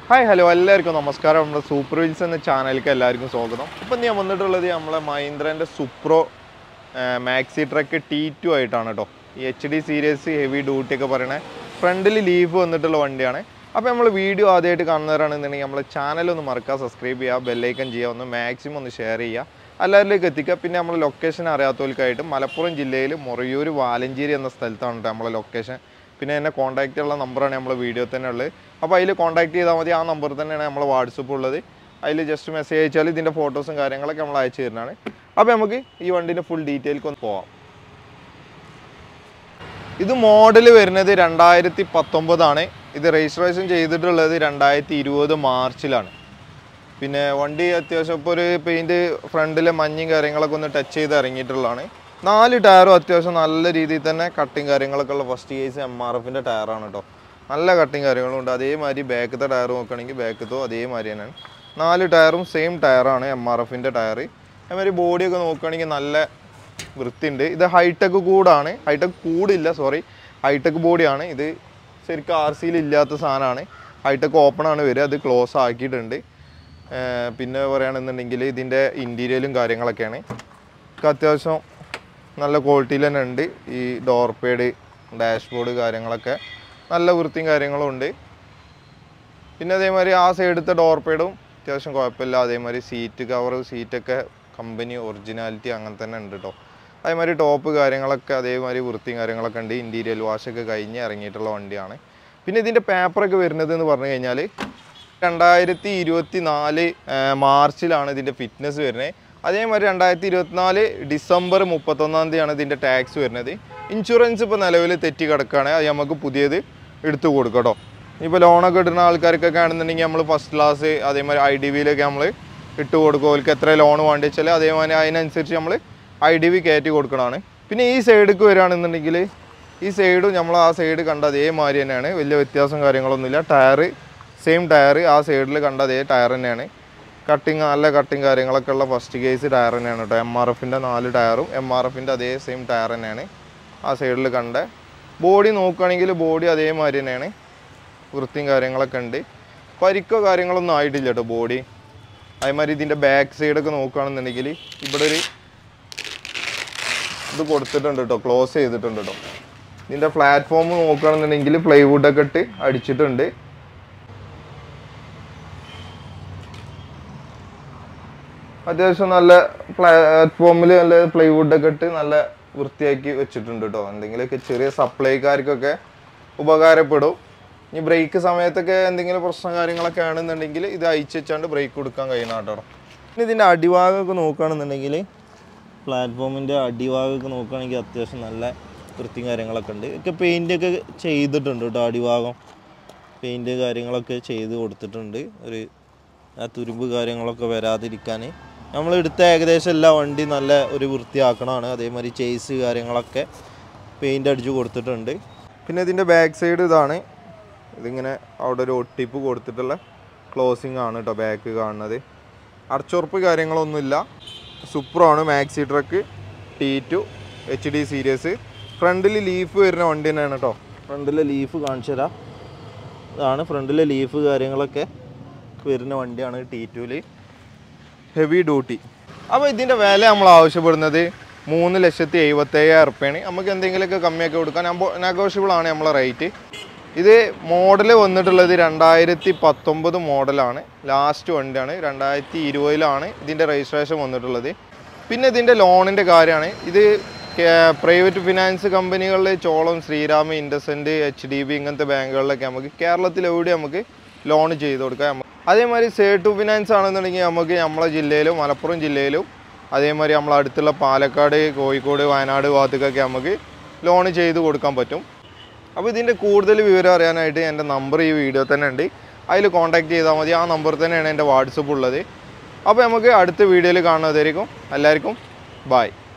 hi hello എല്ലാവർക്കും നമസ്കാരം നമ്മുടെ സൂപ്പർ വീൽസ് എന്ന ചാനലിലേക്ക് എല്ലാവർക്കും സ്വാഗതം ഇപ്പം ഞാൻ വന്നിട്ടുള്ളത് നമ്മളെ മഹീന്ദ്രൻ്റെ Supro maxi truck T two ആയിട്ടാണ് കേട്ടോ ഈ H D series heavy duty ഒക്കെ പറയണേ ഫ്രണ്ടിൽ ലീഫ് വന്നിട്ടുള്ള വണ്ടിയാണ് അപ്പോൾ നമ്മൾ വീഡിയോ ആദ്യമായിട്ട് കാണുന്നവരാണെന്നുണ്ടെങ്കിൽ നമ്മളെ ചാനൽ ഒന്ന് മറക്കുക സബ്സ്ക്രൈബ് ചെയ്യുക ബെല്ലൈക്കൻ ചെയ്യുക ഒന്ന് മാക്സിമം ഒന്ന് ഷെയർ ചെയ്യുക എല്ലാവരിലേക്ക് എത്തിക്കുക പിന്നെ നമ്മൾ ലൊക്കേഷൻ അറിയാത്തവർക്കായിട്ട് മലപ്പുറം ജില്ലയിൽ മൊറയൂർ വാലഞ്ചേരി എന്ന സ്ഥലത്താണ് കേട്ടോ നമ്മളെ ലൊക്കേഷൻ പിന്നെ എന്നെ കോൺടാക്റ്റ് ചെയ്യാനുള്ള നമ്പറാണ് നമ്മൾ വീഡിയോ തന്നെ ഉള്ളത് അപ്പോൾ അതിൽ കോൺടാക്ട് ചെയ്താൽ മതി ആ നമ്പർ തന്നെയാണ് നമ്മൾ വാട്സപ്പ് ഉള്ളത് അതിൽ ജസ്റ്റ് മെസ്സേജ് അയച്ചാൽ ഇതിൻ്റെ ഫോട്ടോസും കാര്യങ്ങളൊക്കെ നമ്മൾ അയച്ചു തരുന്നതാണ് അപ്പോൾ നമുക്ക് ഈ വണ്ടീൻ്റെ ഫുൾ ഡീറ്റെയിൽക്ക് ഒന്ന് പോവാം ഇത് മോഡൽ വരുന്നത് രണ്ടായിരത്തി പത്തൊമ്പതാണ് ഇത് രജിസ്ട്രേഷൻ ചെയ്തിട്ടുള്ളത് രണ്ടായിരത്തി ഇരുപത് മാർച്ചിലാണ് പിന്നെ വണ്ടി അത്യാവശ്യം ഇപ്പോൾ ഒരു പെയിൻറ് ഫ്രണ്ടിലെ മഞ്ഞും കാര്യങ്ങളൊക്കെ ഒന്ന് ടച്ച് ചെയ്ത് ഇറങ്ങിയിട്ടുള്ളതാണ് നാല് ടയറും അത്യാവശ്യം നല്ല രീതിയിൽ തന്നെ കട്ടിങ് കാര്യങ്ങളൊക്കെ ഉള്ള ഫസ്റ്റ് കേസ് എം ആർ എഫിൻ്റെ ടയറാണ് കേട്ടോ നല്ല കട്ടിങ് കാര്യങ്ങളും ഉണ്ട് അതേമാതിരി ബാക്കത്തെ ടയർ നോക്കുകയാണെങ്കിൽ ബാക്കത്തോ അതേമാതിരി തന്നെയാണ് നാല് ടയറും സെയിം ടയറാണ് എം ആർ എഫിൻ്റെ ടയർ അതേമാതിരി ബോഡിയൊക്കെ നോക്കുകയാണെങ്കിൽ നല്ല വൃത്തിയുണ്ട് ഇത് ഹൈടെക് കൂടാണ് ഹൈടെക് കൂടില്ല സോറി ഹൈടെക് ബോഡിയാണ് ഇത് ശരിക്കും ആർ സിയിൽ ഇല്ലാത്ത സാധനമാണ് ഹൈടെക് ഓപ്പൺ ആണ് വരിക അത് ക്ലോസ് ആക്കിയിട്ടുണ്ട് ഏർ പിന്നെ പറയുകയാണെന്നുണ്ടെങ്കിൽ ഇതിൻ്റെ ഇൻറ്റീരിയലും കാര്യങ്ങളൊക്കെയാണ് ഒക്കെ അത്യാവശ്യം നല്ല ക്വാളിറ്റിയിൽ തന്നെ ഉണ്ട് ഈ ഡോർ പേഡ് ഡാഷ്ബോർഡ് കാര്യങ്ങളൊക്കെ നല്ല വൃത്തിയും കാര്യങ്ങളും ഉണ്ട് പിന്നെ അതേമാതിരി ആ സൈഡത്തെ ഡോർ പേഡും അത്യാവശ്യം കുഴപ്പമില്ല അതേമാതിരി സീറ്റ് കവർ സീറ്റൊക്കെ കമ്പനി ഒറിജിനാലിറ്റി അങ്ങനെ തന്നെ ഉണ്ട് കേട്ടോ അതേമാതിരി ടോപ്പ് കാര്യങ്ങളൊക്കെ അതേമാതിരി വൃത്തിയും കാര്യങ്ങളൊക്കെ ഉണ്ട് ഇൻറ്റീരിയൽ വാഷൊക്കെ കഴിഞ്ഞ് ഇറങ്ങിയിട്ടുള്ള വണ്ടിയാണ് പിന്നെ ഇതിൻ്റെ പേപ്പറൊക്കെ വരുന്നത് എന്ന് പറഞ്ഞു കഴിഞ്ഞാൽ രണ്ടായിരത്തി ഇരുപത്തി നാല് മാർച്ചിലാണ് ഇതിൻ്റെ ഫിറ്റ്നസ് വരുന്നത് അതേമാതിരി രണ്ടായിരത്തി ഇരുപത്തിനാല് ഡിസംബർ മുപ്പത്തൊന്നാം തീയതിയാണ് ഇതിൻ്റെ ടാക്സ് വരുന്നത് ഇൻഷുറൻസ് ഇപ്പോൾ നിലവിൽ തെറ്റി കിടക്കുകയാണ് അത് നമുക്ക് പുതിയത് എടുത്തു കൊടുക്കാം കേട്ടോ ഇപ്പോൾ ലോണൊക്കെ ഇടുന്ന ആൾക്കാർക്കൊക്കെ ആണെന്നുണ്ടെങ്കിൽ നമ്മൾ ഫസ്റ്റ് ക്ലാസ് അതേമാതിരി ഐ ഡി വിയിലൊക്കെ നമ്മൾ ഇട്ട് കൊടുക്കും അവർക്ക് എത്ര ലോൺ വേണ്ടി വെച്ചാൽ അതേമാതിരി അതിനനുസരിച്ച് നമ്മൾ ഐ ഡി വി കയറ്റി കൊടുക്കണതാണ് പിന്നെ ഈ സൈഡിലേക്ക് വരികയാണെന്നുണ്ടെങ്കിൽ ഈ സൈഡും നമ്മൾ ആ സൈഡ് കണ്ട അതേമാതിരി തന്നെയാണ് വലിയ വ്യത്യാസം കാര്യങ്ങളൊന്നുമില്ല ടയർ സെയിം ടയർ ആ സൈഡിൽ കണ്ട അതേ ടയർ തന്നെയാണ് കട്ടിങ് നല്ല കട്ടിങ് കാര്യങ്ങളൊക്കെ ഉള്ള ഫസ്റ്റ് കേസ് ടയർ തന്നെയാണ് കേട്ടോ എം ആർ എഫിൻ്റെ നാല് ടയറും എം ആർ എഫിൻ്റെ അതേ സെയിം ടയർ തന്നെയാണ് ആ സൈഡിൽ കണ്ട ബോഡി നോക്കുകയാണെങ്കിൽ ബോഡി അതേമാതിരി തന്നെയാണ് വൃത്തിയും കാര്യങ്ങളൊക്കെ ഉണ്ട് പരിക്കോ കാര്യങ്ങളൊന്നും ആയിട്ടില്ല കേട്ടോ ബോഡി അതേമാതിരി ഇതിൻ്റെ ബാക്ക് സൈഡൊക്കെ നോക്കുകയാണെന്നുണ്ടെങ്കിൽ ഇവിടെ ഒരു ഇത് കൊടുത്തിട്ടുണ്ട് കേട്ടോ ക്ലോസ് ചെയ്തിട്ടുണ്ട് കേട്ടോ ഇതിൻ്റെ പ്ലാറ്റ്ഫോം നോക്കുകയാണെന്നുണ്ടെങ്കിൽ പ്ലൈവുഡൊക്കെ ഇട്ട് അടിച്ചിട്ടുണ്ട് അത്യാവശ്യം നല്ല പ്ലാറ്റ്ഫോമിൽ നല്ല പ്ലൈവുഡൊക്കെ ഇട്ട് നല്ല വൃത്തിയാക്കി വെച്ചിട്ടുണ്ട് കേട്ടോ എന്തെങ്കിലുമൊക്കെ ചെറിയ സപ്ലൈക്കാർക്കൊക്കെ ഉപകാരപ്പെടും ഇനി ബ്രേക്ക് സമയത്തൊക്കെ എന്തെങ്കിലും പ്രശ്നം കാര്യങ്ങളൊക്കെ ആണെന്നുണ്ടെങ്കിൽ ഇത് അയച്ചു വെച്ചാണ്ട് ബ്രേക്ക് കൊടുക്കാൻ കഴിയുന്ന കേട്ടോ ഇനി ഇതിൻ്റെ അടിഭാഗമൊക്കെ നോക്കുകയാണെന്നുണ്ടെങ്കിൽ പ്ലാറ്റ്ഫോമിൻ്റെ അടിഭാഗമൊക്കെ നോക്കുകയാണെങ്കിൽ അത്യാവശ്യം നല്ല വൃത്തിയും കാര്യങ്ങളൊക്കെ ഉണ്ട് ഒക്കെ പെയിൻ്റൊക്കെ ചെയ്തിട്ടുണ്ട് കേട്ടോ അടിഭാഗം പെയിൻറ്റ് കാര്യങ്ങളൊക്കെ ചെയ്ത് കൊടുത്തിട്ടുണ്ട് ഒരു ആ തുരുമ്പ് കാര്യങ്ങളൊക്കെ വരാതിരിക്കാൻ നമ്മൾ എടുത്ത ഏകദേശം എല്ലാ വണ്ടി നല്ല ഒരു വൃത്തിയാക്കണമാണ് അതേമാതിരി ചേസ് കാര്യങ്ങളൊക്കെ പെയിൻ്റ് അടിച്ച് കൊടുത്തിട്ടുണ്ട് പിന്നെ ഇതിൻ്റെ ബാക്ക് സൈഡ് ഇതാണ് ഇതിങ്ങനെ അവിടെ ഒരു ഒട്ടിപ്പ് കൊടുത്തിട്ടുള്ള ക്ലോസിങ് ആണ് കേട്ടോ ബാക്ക് കാണുന്നത് അടച്ചുറപ്പ് കാര്യങ്ങളൊന്നുമില്ല സുപ്രോ ആണ് maxi truck T two H D series ഫ്രണ്ടിൽ ലീഫ് വരുന്ന വണ്ടി തന്നെയാണ് കേട്ടോ ഫ്രണ്ടിലെ ലീഫ് കാണിച്ചു തരാം ഇതാണ് ഫ്രണ്ടിലെ ലീഫ് കാര്യങ്ങളൊക്കെ വരുന്ന വണ്ടിയാണ് ടി ടുവിൽ ഹെവി ഡ്യൂട്ടി അപ്പോൾ ഇതിൻ്റെ വില നമ്മൾ ആവശ്യപ്പെടുന്നത് മൂന്ന് ലക്ഷത്തി എഴുപത്തയ്യായിരം റുപ്യാണ് നമുക്ക് എന്തെങ്കിലുമൊക്കെ കമ്മിയൊക്കെ കൊടുക്കാൻ നെഗോഷ്യബിൾ ആണ് നമ്മളെ റേറ്റ് ഇത് മോഡൽ വന്നിട്ടുള്ളത് രണ്ടായിരത്തി പത്തൊമ്പത് മോഡലാണ് ലാസ്റ്റ് വണ്ടിയാണ് രണ്ടായിരത്തി ഇരുപതിലാണ് ഇതിൻ്റെ രജിസ്ട്രേഷൻ വന്നിട്ടുള്ളത് പിന്നെ ഇതിൻ്റെ ലോണിൻ്റെ കാര്യമാണ് ഇത് പ്രൈവറ്റ് ഫിനാൻസ് കമ്പനികളിൽ ചോളം Shriram IndusInd H D B ഇങ്ങനത്തെ ബാങ്കുകളിലൊക്കെ നമുക്ക് കേരളത്തിൽ എവിടെ നമുക്ക് ലോൺ ചെയ്ത് കൊടുക്കാം നമ്മ- അതേമാതിരി സേ ടു ഫിനാൻസ് ആണെന്നുണ്ടെങ്കിൽ നമുക്ക് നമ്മളെ ജില്ലയിലും മലപ്പുറം ജില്ലയിലും അതേമാതിരി നമ്മളെ അടുത്തുള്ള പാലക്കാട് കോഴിക്കോട് വയനാട് ഭാഗത്തേക്കൊക്കെ നമുക്ക് ലോൺ ചെയ്ത് കൊടുക്കാൻ പറ്റും അപ്പോൾ ഇതിൻ്റെ കൂടുതൽ വിവരം അറിയാനായിട്ട് എൻ്റെ നമ്പർ ഈ വീഡിയോ തന്നെ ഉണ്ട് അതിൽ കോൺടാക്ട് ചെയ്താൽ മതി ആ നമ്പർ തന്നെയാണ് എൻ്റെ വാട്സപ്പ് ഉള്ളത് അപ്പോൾ നമുക്ക് അടുത്ത വീഡിയോയിൽ കാണുന്നതായിരിക്കും എല്ലാവർക്കും ബായ്